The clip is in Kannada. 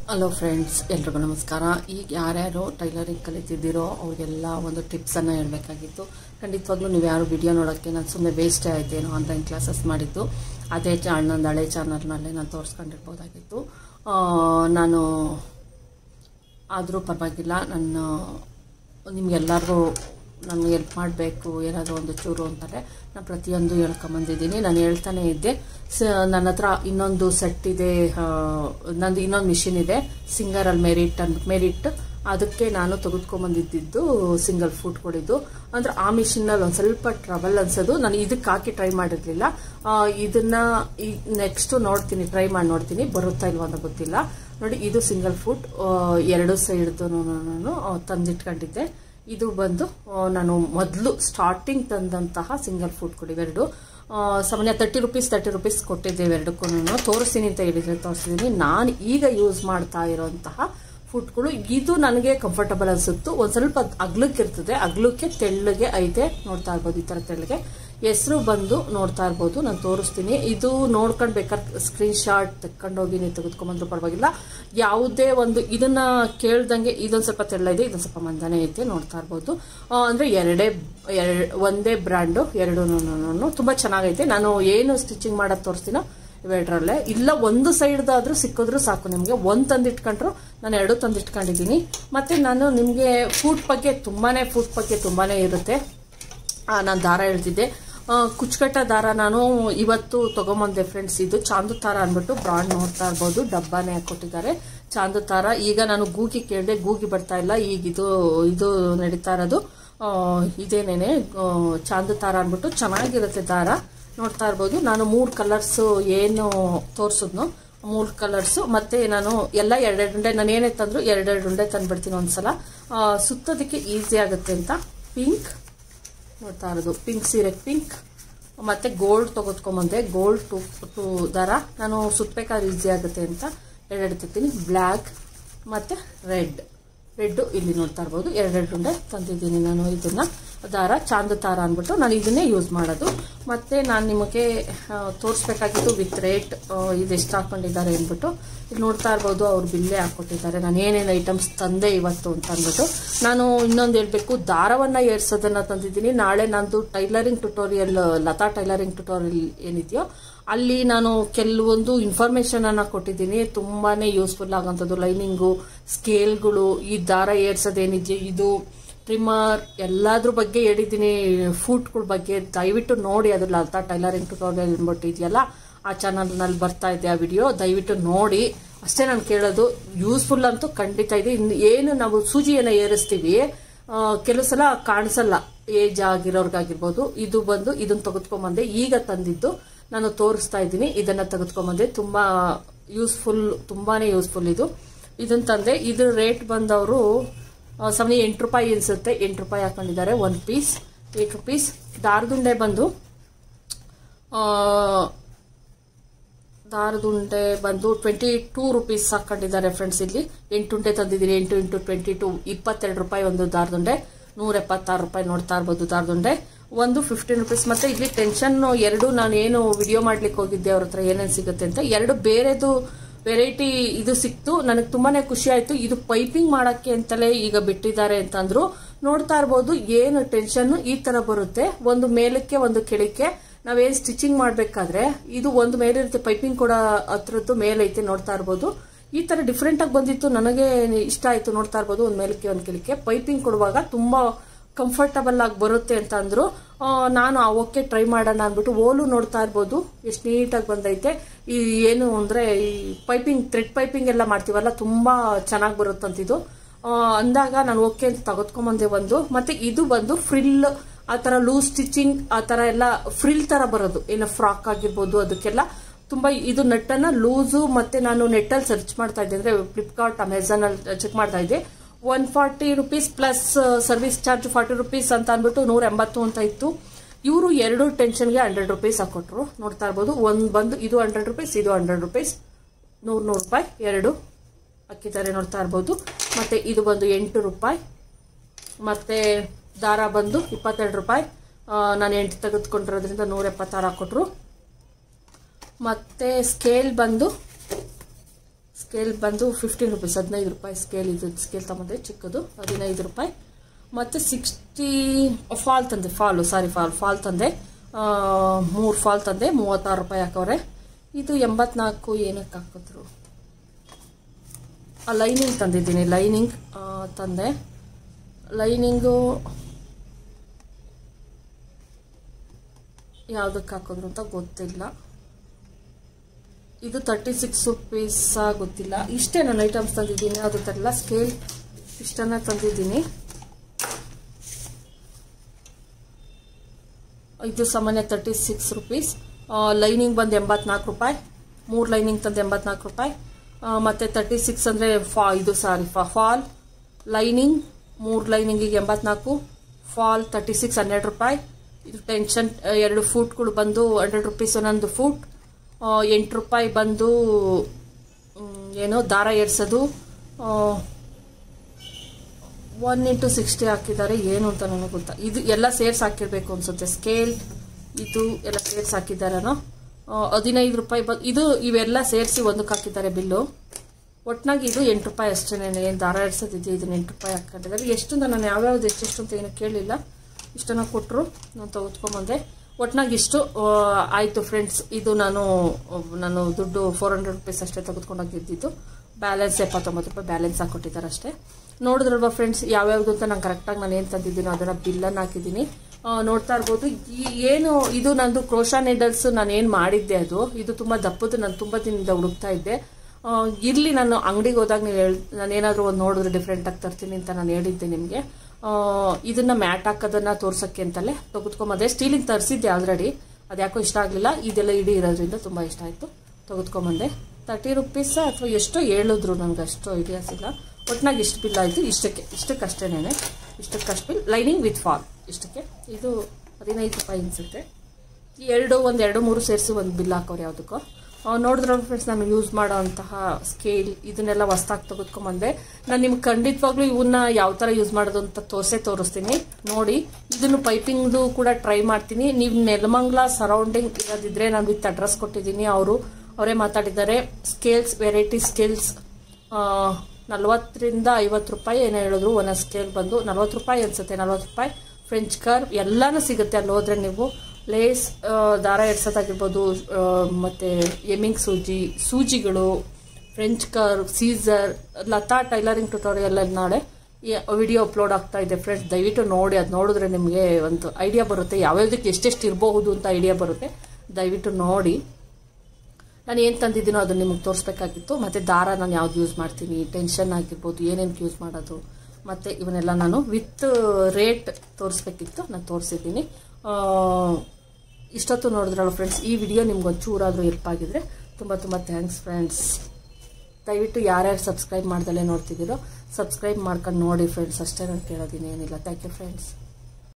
ಹಲೋ ಫ್ರೆಂಡ್ಸ್ ಎಲ್ರಿಗೂ ನಮಸ್ಕಾರ ಈಗ ಯಾರ್ಯಾರು ಟೈಲರಿಂಗ್ ಕಲಿತಿದ್ದೀರೋ ಅವ್ರಿಗೆಲ್ಲ ಒಂದು ಟಿಪ್ಸನ್ನು ಹೇಳಬೇಕಾಗಿತ್ತು ಖಂಡಿತವಾಗ್ಲೂ ನೀವು ಯಾರು ವಿಡಿಯೋ ನೋಡೋಕ್ಕೆ ನಾನು ಸುಮ್ಮನೆ ವೇಸ್ಟೇ ಆಯ್ತೇನೋ ಆನ್ಲೈನ್ ಕ್ಲಾಸಸ್ ಮಾಡಿದ್ದು ಅದೇ ಚಾ ನಂದು ಹಳೆ ಚಾನಲ್ನಲ್ಲೇ ನಾನು ತೋರಿಸ್ಕೊಂಡಿರ್ಬೋದಾಗಿತ್ತು ಆ, ನಾನು ಆದರೂ ಪರವಾಗಿಲ್ಲ ನನ್ನ ನಿಮ್ಗೆಲ್ಲರಿಗೂ ನಾನು ಹೆಲ್ಪ್ ಮಾಡಬೇಕು ಏನಾದರೂ ಒಂದು ಚೂರು ಅಂತಾರೆ ನಾನು ಪ್ರತಿಯೊಂದು ಹೇಳ್ಕೊಂಬಂದಿದ್ದೀನಿ ನಾನು ಹೇಳ್ತಾನೆ ಇದ್ದೆ ಸ ನನ್ನ ಹತ್ರ ಇನ್ನೊಂದು ಸೆಟ್ ಇದೆ ಆ, ನಂದು ಇನ್ನೊಂದು ಮಿಷಿನ್ ಇದೆ ಸಿಂಗರಲ್ಲಿ ಮೆರಿಟ್ ಅನ್ ಮೆರಿಟ್ ಅದಕ್ಕೆ ನಾನು ತೆಗೆದುಕೊಂಬಂದಿದ್ದು ಸಿಂಗಲ್ ಫುಟ್ ಕೊಡಿದ್ದು ಅಂದ್ರೆ ಆ ಮಿಷಿನಲ್ಲಿ ಒಂದು ಸ್ವಲ್ಪ ಟ್ರಬಲ್ ಅನ್ಸೋದು ನಾನು ಇದಕ್ಕೆ ಹಾಕಿ ಟ್ರೈ ಮಾಡಿರ್ಲಿಲ್ಲ ಆ, ಇದನ್ನ ನೆಕ್ಸ್ಟ್ ನೋಡ್ತೀನಿ ಟ್ರೈ ಮಾಡಿ ನೋಡ್ತೀನಿ ಬರುತ್ತಾ ಇಲ್ವಾ ಅಂತ ಗೊತ್ತಿಲ್ಲ ನೋಡಿ ಇದು ಸಿಂಗಲ್ ಫುಟ್ ಎರಡು ಸೈಡ್ದು ನಾನು ಆ, ತಂದಿಟ್ಕೊಂಡಿದ್ದೆ ಇದು ಬಂದು ಆ, ನಾನು ಮೊದಲು ಸ್ಟಾರ್ಟಿಂಗ್ ತಂದಂತಹ ಸಿಂಗಲ್ ಫುಡ್ ಕೊಡಿ ಇವೆರಡು ಆ, ಸಾಮಾನ್ಯ ತರ್ಟಿ ರುಪೀಸ್ ತರ್ಟಿ ರುಪೀಸ್ ಕೊಟ್ಟಿದ್ದೆ ಇವೆರಡಕ್ಕೂ ತೋರಿಸ್ತೀನಿ ಅಂತ ಹೇಳಿದ್ರೆ ತೋರಿಸ್ತಿದ್ದೀನಿ ನಾನು ಈಗ ಯೂಸ್ ಮಾಡ್ತಾ ಇರೋಂತಹ ಫುಡ್ಗಳು ಇದು ನನಗೆ ಕಂಫರ್ಟಬಲ್ ಅನ್ಸುತ್ತು ಒಂದ್ ಸ್ವಲ್ಪ ಅಗ್ಲಕ್ಕೆ ಇರ್ತದೆ ಅಗ್ಲಕ್ಕೆ ತೆಳ್ಳಗೆ ಐತೆ ನೋಡ್ತಾ ಇರ್ಬೋದು ಈ ತರ ತೆಳ್ಳಗೆ ಹೆಸರು ಬಂದು ನೋಡ್ತಾ ಇರ್ಬೋದು ನಾನು ತೋರಿಸ್ತೀನಿ ಇದು ನೋಡ್ಕೊಂಡು ಬೇಕಾದ್ರೆ ಸ್ಕ್ರೀನ್ ಶಾಟ್ ತೆಕ್ಕೊಂಡೋಗಿ ನೀವು ತೆಗೆದುಕೊಂಬಂದ್ರು ಪರವಾಗಿಲ್ಲ ಯಾವುದೇ ಒಂದು ಇದನ್ನ ಕೇಳ್ದಂಗೆ ಇದೊಂದು ಸ್ವಲ್ಪ ತೆಳ್ಳ ಇದೆ ಇದೊಂದು ಸ್ವಲ್ಪ ಮಂದನೆ ಐತೆ ನೋಡ್ತಾ ಇರ್ಬೋದು ಆ, ಅಂದ್ರೆ ಎರಡೇ ಎರಡ್- ಒಂದೇ ಬ್ರ್ಯಾಂಡು ಎರಡು ತುಂಬಾ ಚೆನ್ನಾಗೈತೆ ನಾನು ಏನು ಸ್ಟಿಚಿಂಗ್ ಮಾಡೋದು ತೋರಿಸ್ತೀನೋ ಇವೆರಡರಲ್ಲೇ ಇಲ್ಲ ಒಂದು ಸೈಡ್ದಾದ್ರೂ ಸಿಕ್ಕಿದ್ರು ಸಾಕು ನಿಮಗೆ ಒಂದು ತಂದಿಟ್ಕೊಂಡ್ರು ನಾನು ಎರಡು ತಂದಿಟ್ಕೊಂಡಿದ್ದೀನಿ ಮತ್ತೆ ನಾನು ನಿಮಗೆ ಫುಡ್ ಬಗ್ಗೆ ತುಂಬಾನೇ ಫುಡ್ ಬಗ್ಗೆ ತುಂಬಾನೇ ಇರುತ್ತೆ ನಾನು ದಾರ ಹೇಳ್ತಿದ್ದೆ ಆ, ಕುಚ್ಚಕಟ್ಟ ದಾರ ನಾನು ಇವತ್ತು ತಗೊಂಬಂದೆ ಫ್ರೆಂಡ್ಸ್ ಇದು ಚಾಂದು ತಾರ ಅಂದ್ಬಿಟ್ಟು ಬ್ರಾಂಡ್ ನೋಡ್ತಾ ಇರ್ಬೋದು ಡಬ್ಬಾನೇ ಹಾಕೊಟ್ಟಿದ್ದಾರೆ ಚಾಂದು ತಾರ ಈಗ ನಾನು ಗೂಗಿ ಕೇಳಿದೆ ಗೂಗಿ ಬರ್ತಾ ಇಲ್ಲ ಈಗ ಇದು ಇದು ನಡೀತಾ ಇರೋದು ಆ, ಇದೇನೇನೆ ಆ, ಚಾಂದು ತಾರ ಅಂದ್ಬಿಟ್ಟು ಚೆನ್ನಾಗಿರುತ್ತೆ ದಾರ ನೋಡ್ತಾ ಇರ್ಬೋದು ನಾನು ಮೂರು ಕಲರ್ಸ್ ಏನು ತೋರಿಸಿದ್ನು ಮೂರು ಕಲರ್ಸ್ ಮತ್ತೆ ನಾನು ಎಲ್ಲ ಎರಡೆರಡು ಉಂಡೆ ನಾನು ಏನೇ ತಂದ್ರು ಎರಡೆರಡು ಉಂಡೆ ತಂದ್ಬಿಡ್ತೀನಿ ಒಂದ್ಸಲ ಆ, ಸುತ್ತೋದಕ್ಕೆ ಈಸಿ ಆಗುತ್ತೆ ಅಂತ ಪಿಂಕ್ ನೋಡ್ತಾ ಇರೋದು ಪಿಂಕ್ ಸೀರೆ ಪಿಂಕ್ ಮತ್ತೆ ಗೋಲ್ಡ್ ತೆಗೆದುಕೊಂಬಂದೆ ಗೋಲ್ಡ್ ಟು ಟು ದಾರ ನಾನು ಸುತ್ತಬೇಕಾದ್ರೆ ಈಸಿ ಆಗುತ್ತೆ ಅಂತ ಎರಡೆರಡು ತರ್ತೀನಿ ಬ್ಲ್ಯಾಕ್ ಮತ್ತೆ ರೆಡ್ ರೆಡ್ ಇಲ್ಲಿ ನೋಡ್ತಾ ಇರ್ಬೋದು ಎರಡೆರಡು ಉಂಡೆ ತಂದಿದ್ದೀನಿ ನಾನು ಇದನ್ನ ದಾರ ಚಾಂದ ತಾರ ಅಂದ್ಬಿಟ್ಟು ನಾನು ಇದನ್ನೇ ಯೂಸ್ ಮಾಡೋದು ಮತ್ತೆ ನಾನು ನಿಮಗೆ ಆ, ತೋರಿಸ್ಬೇಕಾಗಿತ್ತು ವಿತ್ ರೇಟ್ ಇದು ಎಷ್ಟು ಹಾಕೊಂಡಿದ್ದಾರೆ ಅಂದ್ಬಿಟ್ಟು ಇಲ್ಲಿ ನೋಡ್ತಾ ಇರ್ಬೋದು ಅವ್ರು ಬಿಲ್ಲೇ ಹಾಕೊಟ್ಟಿದ್ದಾರೆ ನಾನು ಏನೇನು ಐಟಮ್ಸ್ ತಂದೆ ಇವತ್ತು ಅಂತ ಅಂದ್ಬಿಟ್ಟು ನಾನು ಇನ್ನೊಂದು ಹೇಳ್ಬೇಕು ದಾರವನ್ನ ಏರ್ಸೋದನ್ನ ತಂದಿದ್ದೀನಿ ನಾಳೆ ನಂದು tailoring tutorial Latha tailoring tutorial ಏನಿದೆಯೋ ಅಲ್ಲಿ ನಾನು ಕೆಲವೊಂದು ಇನ್ಫಾರ್ಮೇಶನ್ ಅನ್ನ ಕೊಟ್ಟಿದ್ದೀನಿ ತುಂಬಾನೇ ಯೂಸ್ಫುಲ್ ಆಗೋಂಥದ್ದು ಲೈನಿಂಗು ಸ್ಕೇಲ್ಗಳು ಈ ದಾರ ಏರ್ಸೋದೇನಿದೆಯೋ ಇದು ಟ್ರಿಮ್ಮರ್ ಎಲ್ಲಾದ್ರ ಬಗ್ಗೆ ಹೇಳಿದ್ದೀನಿ ಫುಡ್ಗಳ ಬಗ್ಗೆ ದಯವಿಟ್ಟು ನೋಡಿ ಅದು ಲತಾ ಟೈಲರಿಂಗ್ ಟ್ಯುಟೋರಿಯಲ್ ಅಂದ್ಬಿಟ್ಟು ಇದೆಯಲ್ಲ ಆ ಚಾನಲ್ನಲ್ಲಿ ಬರ್ತಾ ಇದೆ ಆ ವಿಡಿಯೋ ದಯವಿಟ್ಟು ನೋಡಿ ಅಷ್ಟೇ ನಾನು ಕೇಳೋದು ಯೂಸ್ಫುಲ್ ಅಂತೂ ಖಂಡಿತ ಇದೆ ಇನ್ನು ಏನು ನಾವು ಸೂಜಿಯನ್ನು ಏರಿಸ್ತೀವಿ ಆ, ಕೆಲವು ಸಲ ಕಾಣಿಸಲ್ಲ ಏಜ್ ಆಗಿರೋರ್ಗಾಗಿರ್ಬೋದು ಇದು ಬಂದು ಇದನ್ನ ತೆಗೆದುಕೊಂಬಂದೆ ಈಗ ತಂದಿದ್ದು ನಾನು ತೋರಿಸ್ತಾ ಇದ್ದೀನಿ ಇದನ್ನ ತೆಗೆದುಕೊಂಬಂದೆ ತುಂಬಾ ಯೂಸ್ಫುಲ್ ತುಂಬಾನೇ ಯೂಸ್ಫುಲ್ ಇದು ಇದನ್ನ ತಂದೆ ಇದ್ರ ರೇಟ್ ಬಂದವರು ಸಮಯ ಎಂಟು ರೂಪಾಯಿ ಅನ್ಸುತ್ತೆ ಎಂಟು ರೂಪಾಯಿ ಹಾಕೊಂಡಿದ್ದಾರೆ ಒನ್ ಪೀಸ್ ಏಟ್ ರುಪೀಸ್ ದಾರದುಂಡೆ ಬಂದು ಆ, ದಾರದುಂಡೆ ಬಂದು ಟ್ವೆಂಟಿ ಟೂ ರುಪೀಸ್ ಹಾಕೊಂಡಿದ್ದಾರೆ ಫ್ರೆಂಡ್ಸ್ ಇಲ್ಲಿ ಎಂಟು ಉಂಡೆ ತಂದಿದ್ದೀನಿ ಎಂಟು ಇಂಟು ಟ್ವೆಂಟಿ ಟೂ ಇಪ್ಪತ್ತೆರಡು ರೂಪಾಯಿ ಒಂದು ದಾರದುಂಡೆ ನೂರ ಎಪ್ಪತ್ತಾರು ರೂಪಾಯಿ ನೋಡ್ತಾ ಇರ್ಬೋದು ದಾರದುಂಡೆ ಒಂದು ಫಿಫ್ಟೀನ್ ರುಪೀಸ್ ಮತ್ತೆ ಇಲ್ಲಿ ಟೆನ್ಷನ್ ಎರಡು ನಾನು ಏನು ವಿಡಿಯೋ ಮಾಡ್ಲಿಕ್ಕೆ ಹೋಗಿದ್ದೆ ಅವ್ರ ಹತ್ರ ಏನೇನು ಸಿಗುತ್ತೆ ಅಂತ ಎರಡು ಬೇರೆದು ವೆರೈಟಿ ಇದು ಸಿಕ್ತು ನನಗೆ ತುಂಬಾನೇ ಖುಷಿ ಆಯ್ತು ಇದು ಪೈಪಿಂಗ್ ಮಾಡಕ್ಕೆ ಅಂತಲೇ ಈಗ ಬಿಟ್ಟಿದ್ದಾರೆ ಅಂತಂದ್ರು ನೋಡ್ತಾ ಇರ್ಬೋದು ಏನು ಟೆನ್ಷನ್ ಈ ತರ ಬರುತ್ತೆ ಒಂದು ಮೇಲಕ್ಕೆ ಒಂದು ಕೆಳಕ್ಕೆ ನಾವೇನ್ ಸ್ಟಿಚಿಂಗ್ ಮಾಡ್ಬೇಕಾದ್ರೆ ಇದು ಒಂದು ಮೇಲೆ ಇರುತ್ತೆ ಪೈಪಿಂಗ್ ಕೂಡ ಹತ್ರದ್ದು ಮೇಲೈತೆ ನೋಡ್ತಾ ಇರ್ಬೋದು ಈ ತರ ಡಿಫ್ರೆಂಟ್ ಆಗಿ ಬಂದಿತ್ತು ನನಗೆ ಇಷ್ಟ ಆಯ್ತು ನೋಡ್ತಾ ಇರ್ಬೋದು ಒಂದ್ ಮೇಲಕ್ಕೆ ಒಂದ್ ಕೆಳಕ್ಕೆ ಪೈಪಿಂಗ್ ಕೊಡುವಾಗ ತುಂಬಾ ಕಂಫರ್ಟಬಲ್ ಆಗಿ ಬರುತ್ತೆ ಅಂತ ಅಂದ್ರು ಆ, ನಾನು ಅವಕ್ಕೆ ಟ್ರೈ ಮಾಡೋಣ ಅಂದ್ಬಿಟ್ಟು ಓಲು ನೋಡ್ತಾ ಇರ್ಬೋದು ಎಷ್ಟು ನೀಟಾಗಿ ಬಂದೈತೆ ಈ ಏನು ಅಂದ್ರೆ ಈ ಪೈಪಿಂಗ್ ಥ್ರೆಡ್ ಪೈಪಿಂಗ್ ಎಲ್ಲ ಮಾಡ್ತೀವಲ್ಲ ತುಂಬಾ ಚೆನ್ನಾಗಿ ಬರುತ್ತಂತಿದು ಆ, ಅಂದಾಗ ನಾನು ಓಕೆ ಅಂತ ತೆಗೆದ್ಕೊಂಬಂದೆ ಒಂದು ಮತ್ತೆ ಇದು ಬಂದು ಫ್ರಿಲ್ ಆ ತರ ಲೂಸ್ ಸ್ಟಿಚಿಂಗ್ ಆ ತರ ಎಲ್ಲ ಫ್ರಿಲ್ ತರ ಬರೋದು ಏನೋ ಫ್ರಾಕ್ ಆಗಿರ್ಬೋದು ಅದಕ್ಕೆಲ್ಲ ತುಂಬಾ ಇದು ನೆಟ್ಟನ್ನ ಲೂಸು ಮತ್ತೆ ನಾನು ನೆಟ್ಟಲ್ಲಿ ಸರ್ಚ್ ಮಾಡ್ತಾ ಇದ್ದೆ ಅಂದ್ರೆ ಫ್ಲಿಪ್ಕಾರ್ಟ್ ಅಮೆಝಾನ್ ಅಲ್ಲಿ ಚೆಕ್ ಮಾಡ್ತಾ ಇದ್ದೆ one forty rupees plus service charge forty rupees ಅಂತ ಅಂದ್ಬಿಟ್ಟು ನೂರ ಎಂಬತ್ತು ಅಂತ ಇತ್ತು ಇವರು ಎರಡು ಟೆನ್ಷನ್ಗೆ ಹಂಡ್ರೆಡ್ ರುಪೀಸ್ ಹಾಕೊಟ್ರು ನೋಡ್ತಾ ಇರ್ಬೋದು ಒಂದ್ ಬಂದು ಇದು ಹಂಡ್ರೆಡ್ ರುಪೀಸ್ ಇದು ಹಂಡ್ರೆಡ್ ರುಪೀಸ್ ನೂರ್ ನೂರು ರೂಪಾಯಿ ಎರಡು ಹಾಕಿದ್ದಾರೆ ನೋಡ್ತಾ ಇರ್ಬೋದು ಮತ್ತೆ ಇದು ಬಂದು ಎಂಟು ರೂಪಾಯಿ ಮತ್ತೆ ದಾರ ಬಂದು ಇಪ್ಪತ್ತೆರಡು ರೂಪಾಯಿ ಆ, ನಾನು ಎಂಟು ತೆಗೆದುಕೊಂಡಿರೋದ್ರಿಂದ ನೂರ ಎಪ್ಪತ್ತಾರು ಹಾಕೊಟ್ರು ಮತ್ತೆ ಸ್ಕೇಲ್ ಬಂದು ಸ್ಕೇಲ್ ಬಂದು ಫಿಫ್ಟೀನ್ ರುಪೀಸ್ ಹದಿನೈದು ರೂಪಾಯಿ ಸ್ಕೇಲ್ ಇದು ಸ್ಕೇಲ್ ತಗೊಂಡೆ ಚಿಕ್ಕದು ಹದಿನೈದು ರೂಪಾಯಿ ಮತ್ತು ಸಿಕ್ಸ್ಟಿ ಫಾಲ್ ತಂದೆ ಫಾಲು ಸಾರಿ ಫಾಲ್ ಫಾಲ್ ತಂದೆ ಮೂರು ಫಾಲ್ ತಂದೆ ಮೂವತ್ತಾರು ರೂಪಾಯಿ ಹಾಕವ್ರೆ ಇದು ಎಂಬತ್ನಾಲ್ಕು ಏನಕ್ಕೆ ಹಾಕಿದ್ರು ಲೈನಿಂಗ್ ತಂದಿದ್ದೀನಿ ಲೈನಿಂಗ್ ತಂದೆ ಲೈನಿಂಗು ಯಾವುದಕ್ಕೆ ಹಾಕಿದ್ರು ಅಂತ ಗೊತ್ತಿಲ್ಲ ಇದು ತರ್ಟಿ ಸಿಕ್ಸ್ ರುಪೀಸ್ ಗೊತ್ತಿಲ್ಲ ಇಷ್ಟೇ ನಾನು ಐಟಮ್ಸ್ ತಂದಿದ್ದೀನಿ ಅದು ತರಲ್ಲ ಸ್ಕೇಲ್ ಇಷ್ಟನ್ನ ತಂದಿದ್ದೀನಿ ಇದು ಸಾಮಾನ್ಯ ತರ್ಟಿ ಸಿಕ್ಸ್ ರುಪೀಸ್ ಲೈನಿಂಗ್ ಬಂದು ಎಂಬತ್ನಾಲ್ಕು ರೂಪಾಯಿ ಮೂರು ಲೈನಿಂಗ್ ತಂದು ಎಂಬತ್ನಾಲ್ಕು ರೂಪಾಯಿ ಮತ್ತು ತರ್ಟಿ ಸಿಕ್ಸ್ ಅಂದರೆ ಫಾ ಇದು ಸಾರಿ ಫಾ ಫಾಲ್ ಲೈನಿಂಗ್ ಮೂರು ಲೈನಿಂಗಿಗೆ ಎಂಬತ್ನಾಲ್ಕು ಫಾಲ್ ತರ್ಟಿ ಸಿಕ್ಸ್ ಹನ್ನೆರಡು ರೂಪಾಯಿ ಇದು ಟೆನ್ಷನ್ ಎರಡು ಫೂಟ್ಗಳು ಬಂದು ಹಂಡ್ರೆಡ್ ರುಪೀಸ್ ಒಂದೊಂದು ಫೂಟ್ ಎಂಟು ರೂಪಾಯಿ ಬಂದು ಏನೋ ದಾರ ಏರ್ಸೋದು ಒನ್ ಇಂಟು ಸಿಕ್ಸ್ಟಿ ಹಾಕಿದ್ದಾರೆ ಏನು ಅಂತ ನನಗೆ ಗೊತ್ತಾ ಇದು ಎಲ್ಲ ಸೇರ್ಸ್ ಹಾಕಿರ್ಬೇಕು ಅನ್ಸುತ್ತೆ ಸ್ಕೇಲ್ ಇದು ಎಲ್ಲ ಸೇರ್ಸ್ ಹಾಕಿದ್ದಾರೇನೋ ಹದಿನೈದು ರೂಪಾಯಿ ಬ ಇದು ಇವೆಲ್ಲ ಸೇರಿಸಿ ಒಂದಕ್ಕೆ ಹಾಕಿದ್ದಾರೆ ಬಿಲ್ಲು ಒಟ್ನಾಗಿ ಇದು ಎಂಟು ರೂಪಾಯಿ ಅಷ್ಟೇ ಏನು ದಾರ ಎಡ್ಸೋದಿದೆ ಇದನ್ನ ಎಂಟು ರೂಪಾಯಿ ಹಾಕೊಂಡಿದ್ದಾರೆ ಎಷ್ಟು ಅಂತ ನಾನು ಯಾವ್ಯಾವ್ದು ಎಷ್ಟೆಷ್ಟು ಅಂತ ಏನು ಕೇಳಲಿಲ್ಲ ಇಷ್ಟನ್ನ ಕೊಟ್ಟರು ನಾನು ತೆಗೆದುಕೊಂಬಂದೆ ಒಟ್ನಾಗಿ ಇಷ್ಟು ಆಯಿತು ಫ್ರೆಂಡ್ಸ್ ಇದು ನಾನು ನಾನು ದುಡ್ಡು ಫೋರ್ ಹಂಡ್ರೆಡ್ ರುಪೀಸ್ ಅಷ್ಟೇ ತೆಗೆದುಕೊಂಡೋಗಿದ್ದಿದ್ದು ಬ್ಯಾಲೆನ್ಸ್ ಎಪ್ಪತ್ತೊಂಬತ್ತು ರೂಪಾಯಿ ಬ್ಯಾಲೆನ್ಸ್ ಹಾಕೊಟ್ಟಿದ್ದಾರೆ ಅಷ್ಟೇ ನೋಡಿದ್ರಲ್ವಾ ಫ್ರೆಂಡ್ಸ್ ಯಾವ್ಯಾವ್ದು ಅಂತ ನಾನು ಕರೆಕ್ಟಾಗಿ ನಾನು ಏನು ತಂದಿದ್ದೀನೋ ಅದನ್ನು ಬಿಲ್ಲನ್ನು ಹಾಕಿದ್ದೀನಿ ನೋಡ್ತಾ ಇರ್ಬೋದು ಈ ಏನು ಇದು ನಂದು ಕ್ರೋಶಾ ನೀಡಲ್ಸ್ ನಾನು ಏನು ಮಾಡಿದ್ದೆ ಅದು ಇದು ತುಂಬ ದಪ್ಪದ್ದು ನಾನು ತುಂಬ ದಿನದಿಂದ ಹುಡುಕ್ತಾ ಇದ್ದೆ ಇರಲಿ ನಾನು ಅಂಗಡಿಗೆ ಹೋದಾಗ ನೀವು ಹೇಳಿ ನಾನು ಏನಾದರೂ ಒಂದು ನೋಡಿದ್ರೆ ಡಿಫ್ರೆಂಟಾಗಿ ತರ್ತೀನಿ ಅಂತ ನಾನು ಹೇಳಿದ್ದೆ ನಿಮಗೆ ಇದನ್ನ ಮ್ಯಾಟ್ ಹಾಕೋದನ್ನ ತೋರ್ಸಕ್ಕೆ ಅಂತಲೇ ತೆಗೆದುಕೊಂಬಂದೆ ಸ್ಟೀಲಿಂಗ್ ತರಿಸಿದ್ದೆ ಆಲ್ರೆಡಿ ಅದ್ಯಾಕೋ ಇಷ್ಟ ಆಗಲಿಲ್ಲ ಇದೆಲ್ಲ ಇಡೀ ಇರೋದ್ರಿಂದ ತುಂಬ ಇಷ್ಟ ಆಯಿತು ತೆಗೆದುಕೊಂಬಂದೆ ತರ್ಟಿ ರುಪೀಸ್ ಅಥವಾ ಎಷ್ಟೋ ಹೇಳಿದ್ರು ನನಗೆ ಅಷ್ಟು ಐಡಿಯಾಸ್ ಇಲ್ಲ ಒಟ್ನಾಗ ಇಷ್ಟು ಬಿಲ್ ಆಯಿತು ಇಷ್ಟಕ್ಕೆ ಇಷ್ಟಕ್ಕೆ ಅಷ್ಟೇನೆ ಇಷ್ಟಕ್ಕೆ ಅಷ್ಟು ಬಿಲ್ ಲೈನಿಂಗ್ ವಿತ್ ಫಾಲ್ ಇಷ್ಟಕ್ಕೆ ಇದು ಹದಿನೈದು ರೂಪಾಯಿ ಅನಿಸುತ್ತೆ ಎರಡು ಒಂದು ಎರಡು ಮೂರು ಸೇರಿಸಿ ಒಂದು ಬಿಲ್ ಹಾಕೋರು ಯಾವುದಕ್ಕೋ ನೋಡಿದ್ರೆ ಫ್ರೆಂಡ್ಸ್ ನಾನು ಯೂಸ್ ಮಾಡೋ ಅಂತಹ ಸ್ಕೇಲ್ ಇದನ್ನೆಲ್ಲ ಹೊಸ್ದಾಗಿ ತೆಗೆದುಕೊಂಬಂದೆ ನಾನು ನಿಮ್ಗೆ ಖಂಡಿತವಾಗ್ಲೂ ಇವನ್ನ ಯಾವ ಥರ ಯೂಸ್ ಮಾಡೋದು ಅಂತ ತೋರಿಸೇ ತೋರಿಸ್ತೀನಿ ನೋಡಿ ಇದನ್ನು ಪೈಪಿಂಗ್ದು ಕೂಡ ಟ್ರೈ ಮಾಡ್ತೀನಿ ನೀವು ನೆಲಮಂಗ್ಲ ಸರೌಂಡಿಂಗ್ ಇರೋದಿದ್ರೆ ನಾನು ವಿತ್ ಅಡ್ರೆಸ್ ಕೊಟ್ಟಿದ್ದೀನಿ ಅವರು ಅವರೇ ಮಾತಾಡಿದ್ದಾರೆ ಸ್ಕೇಲ್ಸ್ ವೆರೈಟಿ ಸ್ಕೇಲ್ಸ್ ನಲ್ವತ್ತರಿಂದ ಐವತ್ತು ರೂಪಾಯಿ ಏನೋ ಹೇಳಿದ್ರು ಒಂದೊಂದು ಸ್ಕೇಲ್ ಬಂದು ನಲ್ವತ್ತು ರೂಪಾಯಿ ಅನ್ಸುತ್ತೆ ನಲ್ವತ್ತು ರೂಪಾಯಿ ಫ್ರೆಂಚ್ ಕರ್ವ್ ಎಲ್ಲಾನು ಸಿಗುತ್ತೆ ಅಲ್ಲಿ ಹೋದ್ರೆ ನೀವು ಲೇಸ್ ದಾರ ಎಡ್ಸೋದಾಗಿರ್ಬೋದು ಮತ್ತು ಎಮ್ಮಿಂಗ್ ಸೂಜಿ ಸೂಜಿಗಳು French curve scissor Latha tailoring tutorial ನಾಳೆ ವಿಡಿಯೋ ಅಪ್ಲೋಡ್ ಆಗ್ತಾ ಇದೆ ಫ್ರೆಂಡ್ಸ್ ದಯವಿಟ್ಟು ನೋಡಿ ಅದು ನೋಡಿದ್ರೆ ನಿಮಗೆ ಒಂದು ಐಡಿಯಾ ಬರುತ್ತೆ ಯಾವ್ಯಾವ್ದಕ್ಕೆ ಎಷ್ಟೆಷ್ಟು ಇರಬಹುದು ಅಂತ ಐಡಿಯಾ ಬರುತ್ತೆ ದಯವಿಟ್ಟು ನೋಡಿ ನಾನು ಏನು ತಂದಿದ್ದೀನೋ ಅದನ್ನು ನಿಮಗೆ ತೋರಿಸ್ಬೇಕಾಗಿತ್ತು ಮತ್ತು ದಾರ ನಾನು ಯಾವ್ದು ಯೂಸ್ ಮಾಡ್ತೀನಿ ಟೆನ್ಷನ್ ಆಗಿರ್ಬೋದು ಏನೇನು ಯೂಸ್ ಮಾಡೋದು ಮತ್ತು ಇವನ್ನೆಲ್ಲ ನಾನು ವಿತ್ ರೇಟ್ ತೋರಿಸ್ಬೇಕಿತ್ತು ನಾನು ತೋರಿಸಿದ್ದೀನಿ ಇಷ್ಟೊತ್ತು ನೋಡಿದ್ರಲ್ಲ ಫ್ರೆಂಡ್ಸ್ ಈ ವಿಡಿಯೋ ನಿಮ್ಗೆ ಒಂಚೂರಾದರೂ ಹೆಲ್ಪ್ ಆಗಿದ್ರೆ ತುಂಬ ತುಂಬ ಥ್ಯಾಂಕ್ಸ್ ಫ್ರೆಂಡ್ಸ್ ದಯವಿಟ್ಟು ಯಾರ್ಯಾರು ಸಬ್ಸ್ಕ್ರೈಬ್ ಮಾಡ್ದಲ್ಲೇ ನೋಡ್ತಿದ್ದೀರೋ ಸಬ್ಸ್ಕ್ರೈಬ್ ಮಾಡ್ಕೊಂಡು ನೋಡಿ ಫ್ರೆಂಡ್ಸ್ ಅಷ್ಟೇ ನಾನು ಕೇಳೋದಿನಿ ಏನಿಲ್ಲ ಥ್ಯಾಂಕ್ ಯು ಫ್ರೆಂಡ್ಸ್